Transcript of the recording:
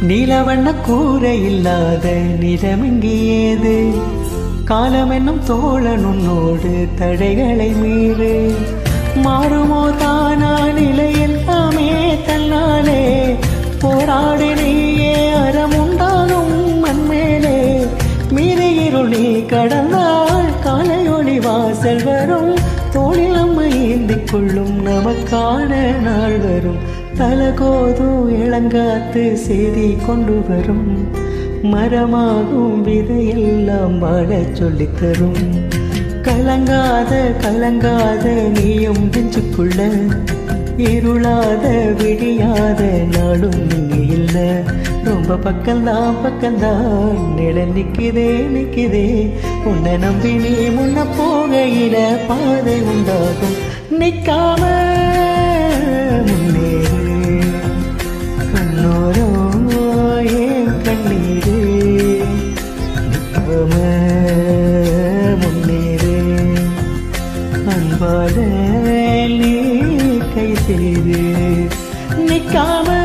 நீலவண்ண கூரை இல்லாத நிறமிங்கியேது காலம் என்னும் தோழன் உன்னோடு தடைகளை மீறு மாறுமோ தானா நிலை எல்லாமே தன்னாலே போராடு நீயே அறம் உண்டாகும் மண்மேலே மீறி இருளி கடந்தால் காலை ஒளி வாசல் வரும் தோளில் அம்மை ஏந்திக் கொள்ளும் நமக்கான நாள் வரும் தலகோதும் இளங்காத்து செய்தி கொண்டு வரும் மரமாகும் விதையெல்லாம் வாழச் சொல்லித் தரும் கலங்காத கலங்காத நீயும் நெஞ்சுக்குள்ள இருளாத விடியாத நாளும் நீங்க இல்ல ரொம்ப பக்கம்தான் பக்கம்தான் நிழல் நிக்குதே நிக்குதே உன்னை நம்பி நீ முன்ன போகையில பாதை உண்டாகும் நிக்காம முன்னேறு கண்ணோரோ ஏன் கண்ணீரு நிக்காம முன்னேறு அன்பால நீ கை செய்து நிக்காம